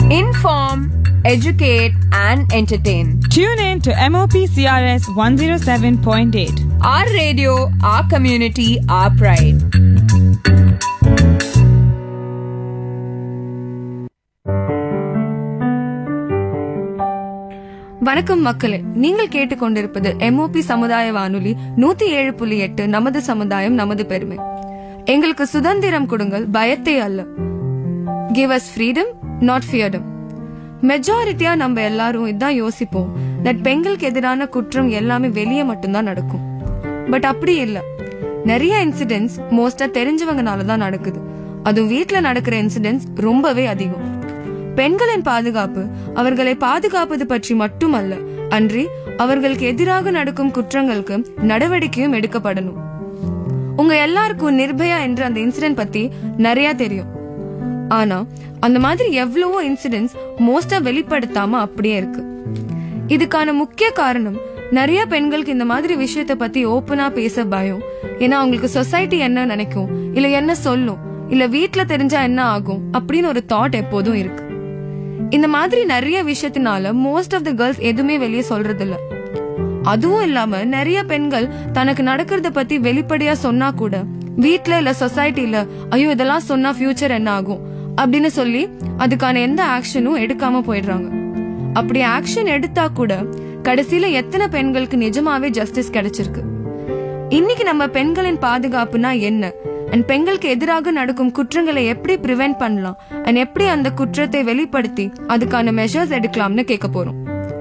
Inform, educate, and entertain. Tune in to MOP CRS 107.8. Our radio, our community, our pride. வணக்கம் மக்களே நீங்கள் கேட்டுக்கொண்டிருப்பது MOP சமுதாய வானொலி நூத்தி ஏழு புள்ளி எட்டு நமது சமுதாயம் நமது பெருமை எங்களுக்கு சுதந்திரம் கொடுங்கள் பயத்தை அல்ல give us freedom not feardom மெஜாரிட்டியா நம்ம எல்லாரும் இதான் யோசிப்போம் தட் பெண்களுக்கு எதிரான குற்றம் எல்லாமே வெளியே மட்டும்தான் நடக்கும் பட் அப்படி இல்ல நிறைய இன்சிடென்ட்ஸ் மோஸ்டா தெரிஞ்சவங்கனால தான் நடக்குது அதுவும் வீட்ல நடக்கிற இன்சிடென்ட்ஸ் ரொம்பவே அதிகம் பெண்களின் பாதுகாப்பு அவர்களை பாதுகாப்பது பற்றி மட்டுமல்ல அன்றி அவர்களுக்கு எதிராக நடக்கும் குற்றங்களுக்கு நடவடிக்கையும் எடுக்கப்படணும் உங்க எல்லாருக்கும் நிர்பயா என்ற அந்த இன்சிடென்ட் பத்தி நிறைய தெரியும் ஆனா அந்த மாதிரி எவ்வளவோ இன்சிடென்ட்ஸ் மோஸ்டா வெளிப்படுத்தாம அப்படியே இருக்கு இதுக்கான முக்கிய காரணம் நிறைய பெண்களுக்கு இந்த மாதிரி விஷயத்த பத்தி ஓப்பனா பேச பயம் ஏன்னா அவங்களுக்கு சொசைட்டி என்ன நினைக்கும் இல்ல என்ன சொல்லும் இல்ல வீட்ல தெரிஞ்சா என்ன ஆகும் அப்படின்னு ஒரு தாட் எப்போதும் இருக்கு இந்த மாதிரி நிறைய விஷயத்தினால மோஸ்ட் ஆஃப் த கேர்ள்ஸ் எதுவுமே வெளியே சொல்றது இல்ல அதுவும் இல்லாம நிறைய பெண்கள் தனக்கு நடக்கிறத பத்தி வெளிப்படையா சொன்னா கூட வீட்ல இல்ல சொசைட்டில ஐயோ இதெல்லாம் சொன்னா ஃபியூச்சர் என்ன ஆகும் அப்படின்னு சொல்லி அதுக்கான எந்த ஆக்ஷனும் எடுக்காம போயிடுறாங்க அப்படி ஆக்ஷன் எடுத்தா கூட கடைசியில எத்தனை பெண்களுக்கு நிஜமாவே ஜஸ்டிஸ் கிடைச்சிருக்கு இன்னைக்கு நம்ம பெண்களின் பாதுகாப்புனா என்ன அண்ட் பெண்களுக்கு எதிராக நடக்கும் குற்றங்களை எப்படி ப்ரிவென்ட் பண்ணலாம் அண்ட் எப்படி அந்த குற்றத்தை வெளிப்படுத்தி அதுக்கான மெஷர்ஸ் எடுக்கலாம்னு கேட்க போறோம்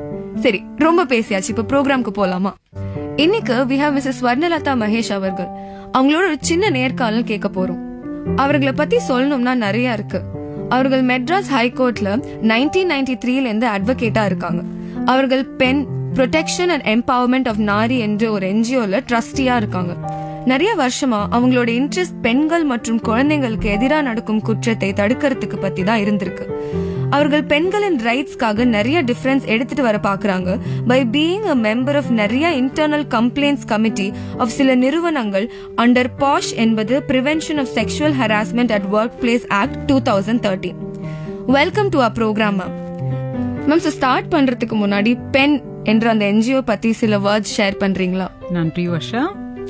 சரி ரொம்ப பேசியாச்சு இப்ப ப்ரோக்ராம்க்கு போலாமா இன்னைக்கு we have Mrs Swarnalatha Mahesh அவர்கள் அவங்களோட ஒரு சின்ன நேர்காணல் கேட்க போறோம் அவர்களை பத்தி சொல்லணும்னா நிறைய இருக்கு அவர்கள் மெட்ராஸ் ஹைகோர்ட்ல நைன்டீன் நைன்டி த்ரீல இருந்து அட்வொகேட்டா இருக்காங்க அவர்கள் PEN protection and empowerment of Nari என்ற ஒரு என்ஜிஓல ட்ரஸ்டியா இருக்காங்க நிறைய வருஷமா அவங்களோட இன்ட்ரெஸ்ட் பெண்கள் மற்றும் குழந்தைங்களுக்கு எதிராக நடக்கும் குற்றத்தை தடுக்கிறதுக்கு பத்தி தான் இருந்திருக்கு அவர்கள் பெண்களின் ரைட்ஸ்க்காக நிறைய டிஃபரன்ஸ் எடுத்துட்டு வர பாக்குறாங்க by being a member of நிறைய இன்டர்னல் கம்ப்ளைண்ட்ஸ் கமிட்டி ஆஃப் சில நிறுவனங்கள் அண்டர் பாஷ் என்பது prevention of sexual harassment at workplace act two thousand thirteen welcome to a programme ma'am ma'am start பண்றதுக்கு முன்னாடி பெண் என்ற அந்த என்ஜிஓ பத்தி சில வேர்ட்ஸ் ஷேர் பண்றீங்களா நன்றி Varsha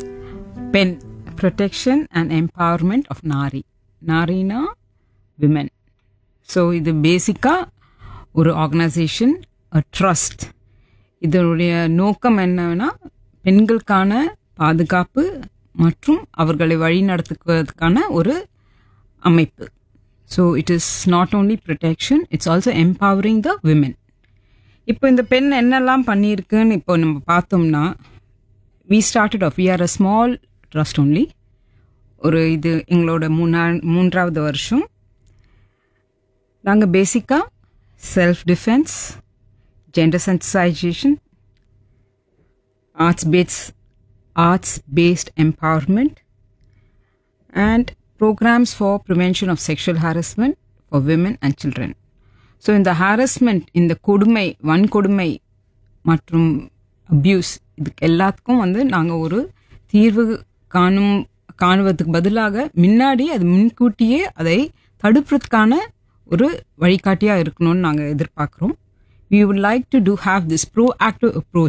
PEN protection and empowerment of Nari நாரினா விமென் ஸோ இது பேசிக்காக ஒரு ஆர்கனைசேஷன் ட்ரஸ்ட் இதனுடைய நோக்கம் என்னன்னா பெண்களுக்கான பாதுகாப்பு மற்றும் அவர்களை வழிநடத்துவதற்கான ஒரு அமைப்பு so it is not only protection it's also empowering the women இப்போ இந்த பெண் என்னெல்லாம் பண்ணியிருக்குன்னு இப்போ நம்ம பார்த்தோம்னா we started off we are a small trust only ஒரு இது எங்களோட மூணா மூன்றாவது வருஷம் நாங்கள் பேசிக்காக self defence gender sensitisation arts base arts based empowerment and programmes for prevention of sexual harassment for women and children so இந்த ஹாரஸ்மெண்ட் இந்த கொடுமை வன்கொடுமை மற்றும் அப்யூஸ் இதுக்கு எல்லாத்துக்கும் வந்து நாங்கள் ஒரு தீர்வு காணும் காணுவதற்கு பதிலாக முன்னாடி அது முன்கூட்டியே அதை தடுப்பதற்கான ஒரு வழிகாட்டியாக இருக்கணும்னு நாங்கள் எதிர்பார்க்குறோம் we would like to do have this proactive approach